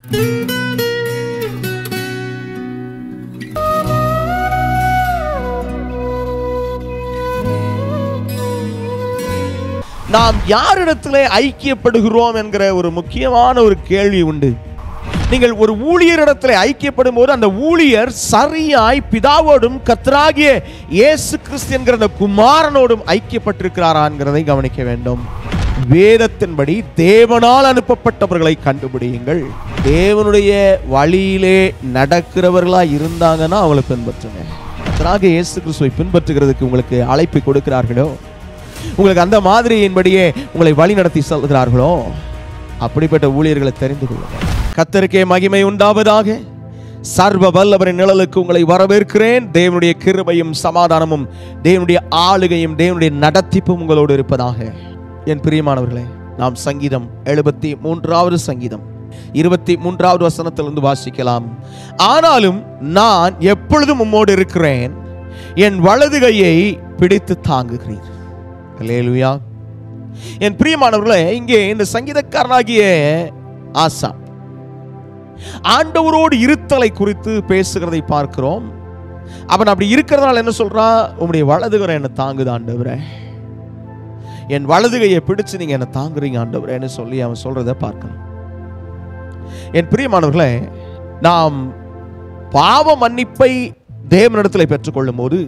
நாம் யாரிடத்திலே ஐக்கியப்படுகிறோம் என்கிற ஒரு முக்கியமான ஒரு கேள்வி உண்டு நீங்கள் ஒரு ஊழியரிடத்திலே ஐக்கியப்படும் போது அந்த ஊழியர் சரியாய் பிதாவோடும் கத்தராகிய இயேசு கிறிஸ்து என்கிற அந்த குமாரனோடும் ஐக்கியப்பட்டிருக்கிறாரா என்கிறதை கவனிக்க வேண்டும் வேதத்தின்படி தேவனால் அனுப்பப்பட்டவர்களை கண்டுபிடியுங்கள் தேவனுடைய வழியிலே நடக்கிறவர்களா இருந்தாங்கன்னா அவளை பின்பற்றுங்க கர்த்தராகிய இயேசு கிறிஸ்துவை பின்பற்றுகிறதுக்கு உங்களுக்கு அழைப்பு கொடுக்கிறார்களோ உங்களுக்கு அந்த மாதிரியின்படியே உங்களை வழி நடத்தி செல்கிறார்களோ அப்படிப்பட்ட ஊழியர்களை தெரிந்து கொள்ளுங்கள் கத்தருக்கே மகிமை உண்டாவதாக சர்வ வல்லவரின் நிழலுக்கு உங்களை வரவேற்கிறேன் தேவனுடைய கிருபையும் சமாதானமும் தேவனுடைய ஆளுகையும் தேவனுடைய நடத்திப்பும் உங்களோடு இருப்பதாக என் பிரியமானவர்களே நாம் சங்கீதம் எழுபத்தி மூன்றாவது சங்கீதம் இருபத்தி மூன்றாவது வசனத்திலிருந்து வாசிக்கலாம் ஆனாலும் நான் எப்பொழுதும் உம்மோடு இருக்கிறேன் என் வலது கையை பிடித்து தாங்குகிறீர் அல்லேலூயா என் பிரியமானவர்களே இங்கே இந்த சங்கீதக்காரனாகிய ஆசா ஆண்டவரோடு இருத்தலை குறித்து பேசுகிறதை பார்க்கிறோம் அவன் அப்படி இருக்கிறதுனால என்ன சொல்றான் உம்முடைய வலதுகரை என்னை தாங்குது ஆண்டவரே என் வலதுகையை பிடிச்சு நீங்க என்னை தாங்குறீங்க ஆண்டவரேன்னு சொல்லி அவன் சொல்றதை பார்க்கலாம் என் பிரியமானவர்களே நாம் பாவ மன்னிப்பை தேவனிடத்தில் பெற்றுக்கொள்ளும் போது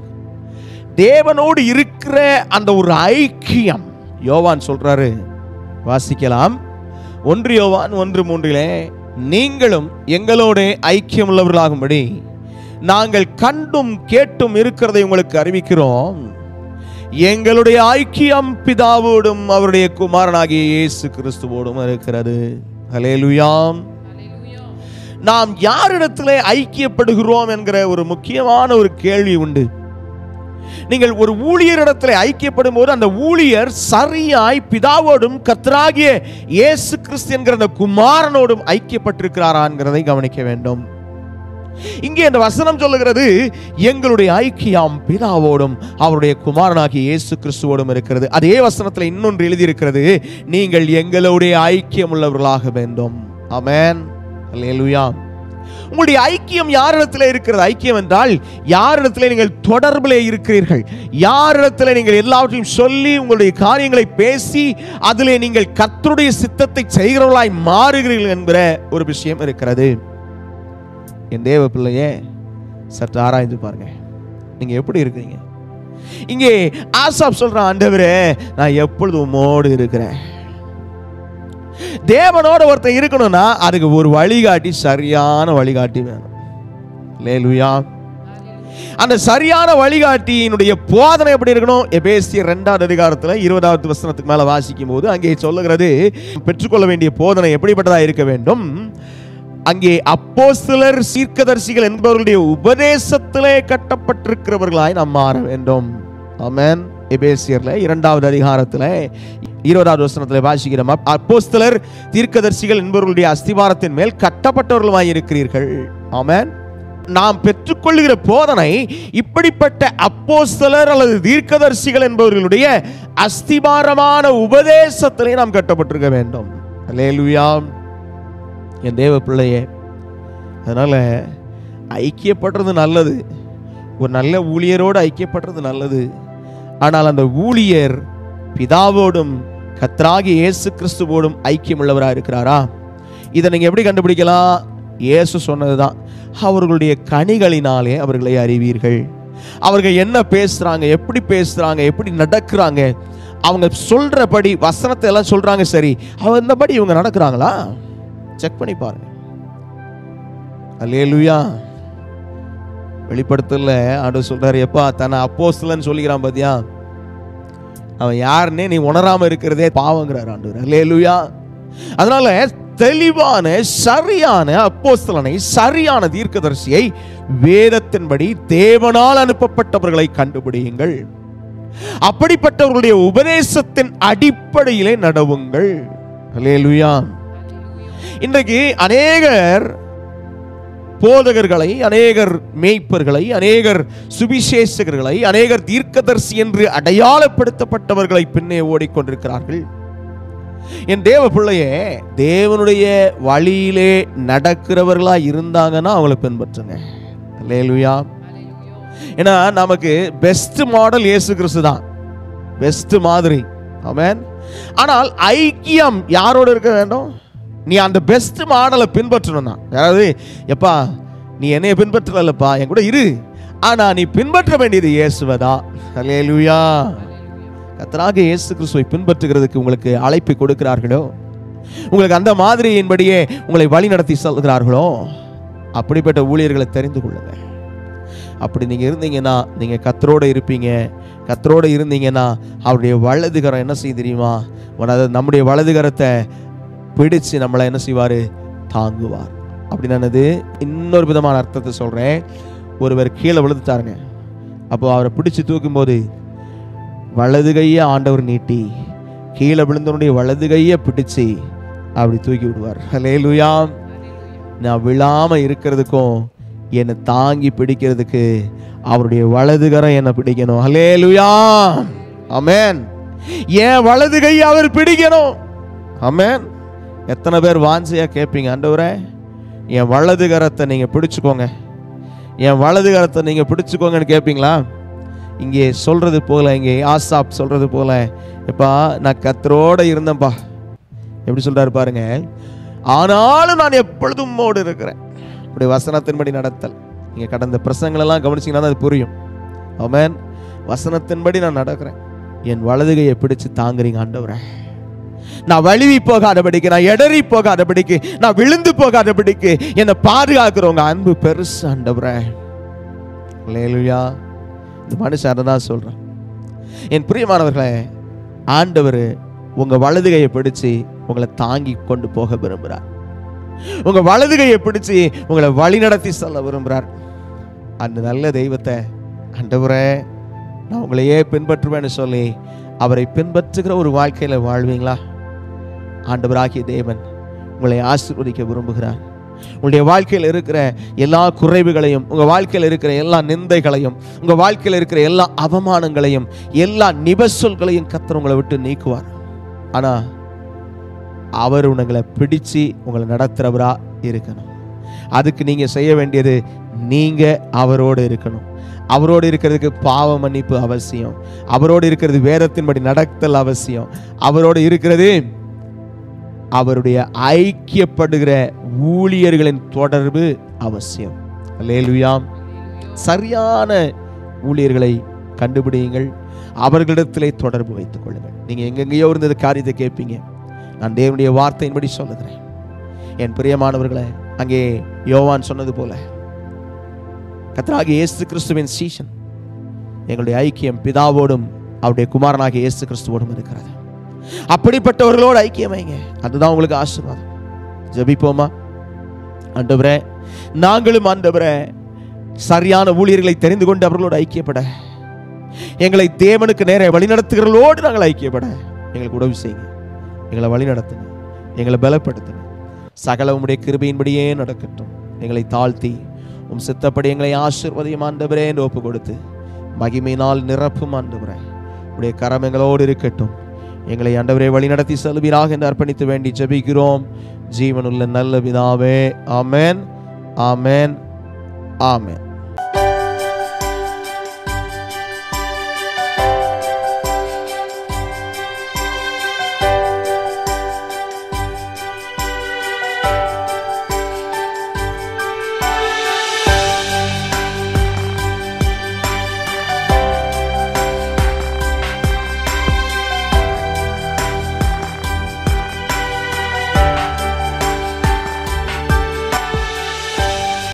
தேவனோடு இருக்கிற அந்த ஒரு ஐக்கியம் யோவான் சொல்றாரு வாசிக்கலாம் ஒன்று யோவான் ஒன்று மூன்றிலே நீங்களும் எங்களோட ஐக்கியம் உள்ளவர்களாகும்படி நாங்கள் கண்டும் கேட்டும் இருக்கிறதை உங்களுக்கு அறிவிக்கிறோம் எங்களுடைய ஐக்கியம் பிதாவோடும் அவருடைய குமாரனாகிய இயேசு கிறிஸ்துவோடும் இருக்கிறது ஹலேலுயாம் நாம் யாரிடத்திலே ஐக்கியப்படுகிறோம் என்கிற ஒரு முக்கியமான ஒரு கேள்வி உண்டு நீங்கள் ஒரு ஊழியரிடத்தில் ஐக்கியப்படும் போது அந்த ஊழியர் சரியாய் பிதாவோடும் கத்தராகிய இயேசு கிறிஸ்து என்கிற அந்த குமாரனோடும் ஐக்கியப்பட்டிருக்கிறாராங்கிறதை கவனிக்க வேண்டும் இங்கே இந்த வசனம் சொல்லுகிறது எங்களுடைய ஐக்கியம் பிதாவோடும் அவருடைய குமாரனாகிய இயேசு கிறிஸ்துவோடும் இருக்கிறது அதே வசனத்தில் இன்னொன்று எழுதியிருக்கிறது நீங்கள் எங்களுடைய ஐக்கியம் உள்ளவர்களாக வேண்டும் ஆமென் அல்லேலூயா உங்களுடைய ஐக்கியம் யாரிடத்தில் இருக்கிறது ஐக்கியம் என்றால் யாரிடத்தில் நீங்கள் தொடர்பிலே இருக்கிறீர்கள் யாரிடத்தில் நீங்கள் எல்லாவற்றையும் சொல்லி உங்களுடைய காரியங்களை பேசி அதிலே நீங்கள் கர்த்தருடைய சித்தத்தை செய்கிறவர்களாய் மாறுகிறீர்கள் என்கிற ஒரு விஷயம் இருக்கிறது என் தேவ பிள்ளையே சற்று ஆராய்ந்து பாருங்க நீங்க எப்படி இருக்கீங்க இங்கே ஆசாப் சொல்றான் ஆண்டவரே நான் எப்பொழுதும் உம்மோடு இருக்கிறேன் தேவனோட ஒருத்தன் இருக்கணும்னா அதுக்கு ஒரு வழிகாட்டி சரியான வழிகாட்டி வேணும் லேலுயா அந்த சரியான வழிகாட்டியினுடைய போதனை எப்படி இருக்கணும் எபேசிய ரெண்டாவது அதிகாரத்தில் இருபதாவது வசனத்துக்கு மேல வாசிக்கும் போது அங்கே சொல்லுகிறது பெற்றுக்கொள்ள வேண்டிய போதனை எப்படிப்பட்டதா இருக்க வேண்டும் அங்கே அப்போஸ்தலர் சீர்க்கதரிசிகள் என்பவர்களுடைய உபதேசத்திலே கட்டப்பட்டிருக்கிறவர்களாய் நாம் மாற வேண்டும் ஆமென் எபேசியர்ல இரண்டாவது அதிகாரத்தில் இருபதாவது வசனத்தில் வாசிக்கிறோம் அப்- அப்போஸ்தலர் தீர்க்கதரிசிகள் என்பவர்களுடைய அஸ்திவாரத்தின் மேல் கட்டப்பட்டவர்களுமாய் இருக்கிறீர்கள் ஆமென் நாம் பெற்றுக்கொள்ளுகிற போதனை இப்படிப்பட்ட அப்போஸ்தலர் அல்லது தீர்க்கதரிசிகள் என்பவர்களுடைய அஸ்திபாரமான உபதேசத்திலே நாம் கட்டப்பட்டிருக்க வேண்டும் அல்லேலூயா என் தேவ பிள்ளையே அதனால ஐக்கியப்படுறது நல்லது ஒரு நல்ல ஊழியரோடு ஐக்கியப்படுறது நல்லது ஆனால் அந்த ஊழியர் பிதாவோடும் கத்ராகி இயேசு கிறிஸ்துவோடும் ஐக்கியம் உள்ளவராக இருக்கிறாரா இதை நீங்க எப்படி கண்டுபிடிக்கலாம் இயேசு சொன்னதுதான் அவர்களுடைய கனிகளினாலே அவர்களை அறிவீர்கள் அவர்கள் என்ன பேசுறாங்க எப்படி பேசுறாங்க எப்படி நடக்கிறாங்க அவங்க சொல்றபடி வசனத்தை எல்லாம் சொல்றாங்க சரி அவங்க இந்தபடி இவங்க நடக்கிறாங்களா செக் பண்ணி பாருங்க அல்லேலூயா வெளிப்படுத்தல ஆண்டு சொல்றாரு எப்பா தன்னை அப்போஸ்தலன்னு சொல்லிக்கிறான் பாத்தியா அவன் யாருன்னே நீ உணராம இருக்கிறதே பாவங்கிறார் ஆண்டு அல்லேலூயா அதனால தெளிவான சரியான அப்போஸ்தலனை சரியான தீர்க்கதரிசியை வேதத்தின்படி தேவனால் அனுப்பப்பட்டவர்களை கண்டுபிடியுங்கள் அப்படிப்பட்டவர்களுடைய உபதேசத்தின் அடிப்படையிலே நடவுங்கள் அல்லேலூயா இன்றைக்கு அநேகர் போதகர்களை அநேகர் மேய்ப்பர்களை அநேகர் சுவிசேஷகர்களை அநேகர் தீர்க்கதரிசி என்று அடையாளப்படுத்தப்பட்டவர்களை பின்னே ஓடிக்கொண்டிருக்கிறார்கள் என் தேவ பிள்ளையே தேவனுடைய வழியிலே நடக்கிறவர்களா இருந்தாங்கன்னா அவங்களை பின்பற்றுங்க அல்லேலூயா ஏன்னா நமக்கு பெஸ்ட் மாடல் இயேசு கிறிஸ்து தான் பெஸ்ட் மாதிரி ஆமென் ஆனால் ஐக்கியம் யாரோட இருக்க வேண்டும் நீ அந்த பெஸ்ட் மாடலை பின்பற்றணும் தான் அதாவது எப்பா நீ என்னைய பின்பற்றலப்பா என் கூட இரு ஆனா நீ பின்பற்ற வேண்டியது இயேசுவதா அல்லேலூயா கத்தராக இயேசு கிறிஸ்துவை பின்பற்றுகிறதுக்கு உங்களுக்கு அழைப்பு கொடுக்கிறார்களோ உங்களுக்கு அந்த மாதிரியின்படியே உங்களை வழி நடத்தி செல்கிறார்களோ அப்படிப்பட்ட ஊழியர்களை தெரிந்து கொள்ளுங்கள் அப்படி நீங்கள் இருந்தீங்கன்னா நீங்கள் கத்தரோட இருப்பீங்க கத்தரோட இருந்தீங்கன்னா அவருடைய வலதுகரம் என்ன செய்ய தெரியுமா அதாவது நம்முடைய வலதுகரத்தை பிடிச்சு நம்மளை என்ன செய்வார் தாங்குவார் அப்படி நானது இன்னொரு விதமான அர்த்தத்தை சொல்கிறேன் ஒருவர் கீழே விழுந்துட்டாருங்க அப்போ அவரை பிடிச்சு தூக்கும்போது வலது கையை ஆண்டவர் நீட்டி கீழே விழுந்தவனுடைய வலது கையை பிடிச்சு அப்படி தூக்கி விடுவார் ஹலேலுயா நான் விழாம இருக்கிறதுக்கும் என்னை தாங்கி பிடிக்கிறதுக்கு அவருடைய வலதுகரம் என்னை பிடிக்கணும் ஹலேலுயா அமேன் என் வலது கை அவர் பிடிக்கணும் அமேன் எத்தனை பேர் வாஞ்சியா கேட்பீங்க ஆண்டவரே என் வலது கரத்தை நீங்க பிடிச்சுக்கோங்க என் வலது கரத்தை நீங்க பிடிச்சுக்கோங்கன்னு கேட்பீங்களா இங்கே சொல்றது போல இங்கே ஆசாப் சொல்றது போல எப்பா நான் கத்தரோட இருந்தேன்ப்பா எப்படி சொல்றாரு பாருங்க ஆனாலும் நான் எப்பொழுதும் உம்மோடு இருக்கிறேன் இப்படி வசனத்தின்படி நடத்தல் நீங்க கடந்த பிரசங்கள் எல்லாம் கவனிச்சீங்கன்னா அது புரியும் ஆமென் வசனத்தின்படி நான் நடக்கிறேன் என் வலதுகையை பிடிச்சு தாங்குறீங்க ஆண்டவரே நான் வழுவி போகாதபடிக்கு நான் இடறி போகாதபடிக்கு நான் விழுந்து போகாதபடிக்கு என்னை பாதுகாக்கிறவங்க அன்பு பெருசு ஆண்டவரே லேலுயா இந்த மனுஷன் தான் சொல்றேன் என் பிரியமானவர்களே ஆண்டவர் உங்க வலதுகையை பிடிச்சு உங்களை தாங்கி கொண்டு போக விரும்புகிறார் உங்க வலதுகையை பிடிச்சு உங்களை வழி நடத்தி செல்ல விரும்புகிறார் அந்த நல்ல தெய்வத்தை ஆண்டவரே நான் உங்களையே பின்பற்றுவேன்னு சொல்லி அவரை பின்பற்றுகிற ஒரு வாழ்க்கையில வாழ்வீங்களா ஆண்டவராகிய தேவன் உங்களை ஆசீர்வதிக்க விரும்புகிறார் உங்களுடைய வாழ்க்கையில் இருக்கிற எல்லா குறைவுகளையும் உங்க வாழ்க்கையில் இருக்கிற எல்லா நிந்தைகளையும் உங்க வாழ்க்கையில் இருக்கிற எல்லா அவமானங்களையும் எல்லா நிபசொல்களையும் கத்தர் உங்களை விட்டு நீக்குவார் ஆனா அவர் உங்களை பிடிச்சு உங்களை நடத்துறவரா இருக்கணும் அதுக்கு நீங்க செய்ய வேண்டியது நீங்க அவரோடு இருக்கணும் அவரோடு இருக்கிறதுக்கு பாவ மன்னிப்பு அவசியம் அவரோடு இருக்கிறது வேதத்தின்படி நடத்தல் அவசியம் அவரோடு இருக்கிறது அவருடைய ஐக்கியப்படுகிற ஊழியர்களின் தொடர்பு அவசியம் அல்லேலுயாம் சரியான ஊழியர்களை கண்டுபிடியுங்கள் அவர்களிடத்திலே தொடர்பு வைத்துக் கொள்ளுங்கள் நீங்க எங்கெங்கேயோ இருந்தது காரியத்தை கேட்பீங்க நான் தேவனுடைய வார்த்தையின்படி சொல்லுகிறேன் என் பிரியமானவர்களே அங்கே யோவான் சொன்னது போல கத்தராகிய இயேசு கிறிஸ்துவின் சீசன் எங்களுடைய ஐக்கியம் பிதாவோடும் அவருடைய குமாரனாகிய இயேசு கிறிஸ்துவோடும் இருக்கிறது அப்படிப்பட்டவர்களோடு ஐக்கியமைங்க அதுதான் உங்களுக்கு ஆசீர்வாதம் ஜெபிப்போமா ஆண்டவரே நாங்களும் ஆண்டவரே சரியான ஊழியர்களை தெரிந்து கொண்டு அவர்களோடு ஐக்கியப்பட எங்களை தேவனுக்கு நேர வழிநடத்துகிறவர்களோடு நாங்கள் ஐக்கியப்பட எங்களுக்கு உதவி செய்யுங்க எங்களை வழிநடத்துங்க எங்களை பலப்படுத்துங்க சகல உம்முடைய கிருபையின்படியே நடக்கட்டும் எங்களை தாழ்த்தி உம் சித்தப்படி எங்களை ஆசீர்வதியும் ஆண்டவரே என்று ஒப்பு கொடுத்து மகிமையினால் நிரப்பும் ஆண்டவரே உடைய கரம் எங்களோடு இருக்கட்டும் எங்களை ஆண்டவரே வழிநடத்தி செல்வீராக என்று அர்ப்பணித்து வேண்டி ஜெபிக்கிறோம் ஜீவனுள்ள நல்ல பிதாவே ஆமென் ஆமென் ஆமென்